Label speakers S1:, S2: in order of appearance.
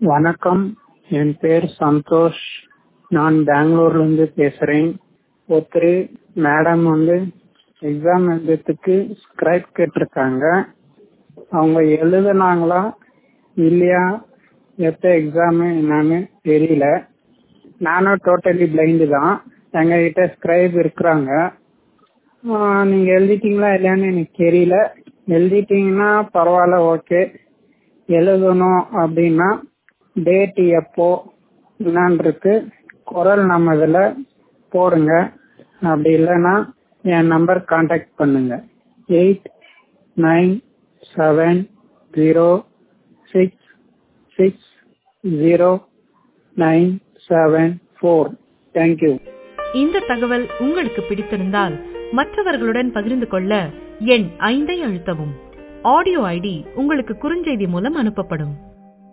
S1: வணக்கம் என் பேர் சந்தோஷ் நான் பெங்களூர்ல இருந்து பேசுறேன் ஒருத்தர் மேடம் வந்து எக்ஸாம் எழுதுறதுக்கு ஸ்கிரைப் கேட்டிருக்காங்க அவங்க எழுதுனாங்களா இல்லையா எப்ப எக்ஸாம் என்னன்னு தெரியல நானும் டோட்டலி பிளைண்டு தான் எங்ககிட்ட ஸ்கிரைப் இருக்கிறாங்க ஆஹ் நீங்க எழுதிட்டீங்களா இல்லையான்னு எனக்கு தெரியல எழுதிட்டீங்கன்னா பரவாயில்ல ஓகே எழுதணும் அப்படின்னா டேட் எப்போ என்னன்றது குரல் நம்ம இதுல போடுங்க அப்படி இல்லைன்னா என் நம்பர் கான்டாக்ட் பண்ணுங்க eight nine seven zero six six zero nine seven four thank you
S2: இந்த தகவல் உங்களுக்கு பிடித்திருந்தால் மற்றவர்களுடன் பகிர்ந்து கொள்ள எண் ஐந்தை அழுத்தவும் ஆடியோ ஐடி உங்களுக்கு குறுஞ்செய்தி மூலம் அனுப்பப்படும்